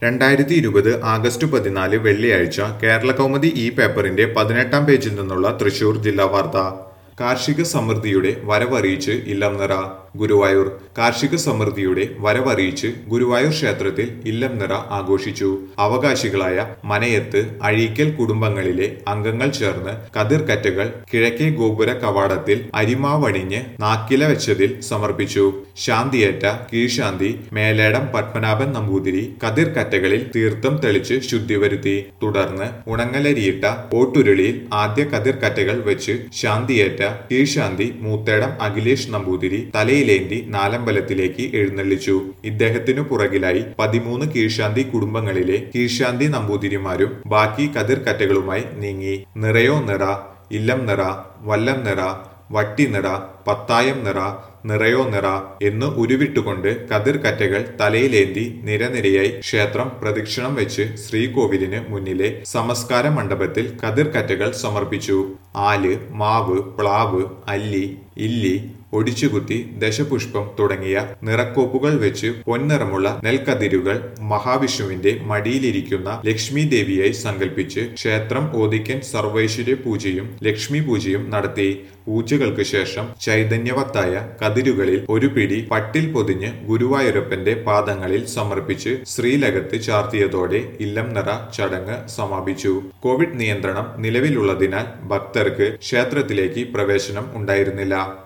രണ്ടായിരത്തി ഇരുപത് ആഗസ്റ്റ് പതിനാല് വെള്ളിയാഴ്ച കേരള കൗമുദി ഈ പേപ്പറിന്റെ പതിനെട്ടാം പേജിൽ നിന്നുള്ള തൃശൂർ ജില്ലാ വാർത്ത കാർഷിക സമൃദ്ധിയുടെ വരവറിയിച്ച് ഇല്ലം നിറ ഗുരുവായൂർ കാർഷിക സമൃദ്ധിയുടെ വരവറിയിച്ച് ഗുരുവായൂർ ക്ഷേത്രത്തിൽ ഇല്ലം നിറ ആഘോഷിച്ചു അവകാശികളായ മനയത്ത് അഴീക്കൽ കുടുംബങ്ങളിലെ അംഗങ്ങൾ ചേർന്ന് കതിർക്കറ്റകൾ കിഴക്കേ ഗോപുര കവാടത്തിൽ അരിമാവണിഞ്ഞ് നാക്കില വെച്ചതിൽ സമർപ്പിച്ചു ശാന്തിയേറ്റ കീഴ്ശാന്തി മേലേടം പത്മനാഭൻ നമ്പൂതിരി കതിർക്കറ്റകളിൽ തീർത്ഥം തെളിച്ച് ശുദ്ധി വരുത്തി തുടർന്ന് ഉണങ്ങലരിയിട്ട ഓട്ടുരുളിയിൽ ആദ്യ കതിർക്കറ്റകൾ വെച്ച് ശാന്തിയേറ്റ കീഴ്ശാന്തി മൂത്തേടം അഖിലേഷ് നമ്പൂതിരി തലയിലേന്തി നാലമ്പലത്തിലേക്ക് എഴുന്നള്ളിച്ചു ഇദ്ദേഹത്തിനു പുറകിലായി പതിമൂന്ന് കീഴ്ശാന്തി കുടുംബങ്ങളിലെ കീഴ്ശാന്തി നമ്പൂതിരിമാരും ബാക്കി കതിർക്കറ്റകളുമായി നീങ്ങി നിറയോ നിറ ഇല്ലം നിറ വല്ലം നിറ വട്ടി നിറ പത്തായം നിറ നിറയോ നിറ എന്ന് ഉരുവിട്ടുകൊണ്ട് കതിർക്കറ്റകൾ തലയിലേന്തി നിരനിരയായി ക്ഷേത്രം പ്രദക്ഷിണം വെച്ച് ശ്രീകോവിലിന് മുന്നിലെ സമസ്കാര മണ്ഡപത്തിൽ കതിർക്കറ്റകൾ സമർപ്പിച്ചു ആല് മാവ് പ്ലാവ് അല്ലി ഇല്ലി ഒടിച്ചുകുത്തി ദശപുഷ്പം തുടങ്ങിയ നിറക്കോപ്പുകൾ വെച്ച് പൊൻനിറമുള്ള നെൽക്കതിരുകൾ മഹാവിഷ്ണുവിന്റെ മടിയിലിരിക്കുന്ന ലക്ഷ്മി ദേവിയായി സങ്കല്പിച്ച് ക്ഷേത്രം ഓദിക്കൻ സർവൈശ്വര്യ പൂജയും ലക്ഷ്മി പൂജയും നടത്തി പൂജകൾക്ക് ശേഷം ചൈതന്യവത്തായ കതിരുകളിൽ ഒരു പിടി പട്ടിൽ പൊതിഞ്ഞ് ഗുരുവായൂരപ്പന്റെ പാദങ്ങളിൽ സമർപ്പിച്ച് ശ്രീലകത്ത് ചാർത്തിയതോടെ ഇല്ലം നിറ ചടങ്ങ് സമാപിച്ചു കോവിഡ് നിയന്ത്രണം നിലവിലുള്ളതിനാൽ ഭക്തർക്ക് ക്ഷേത്രത്തിലേക്ക് പ്രവേശനം ഉണ്ടായിരുന്നില്ല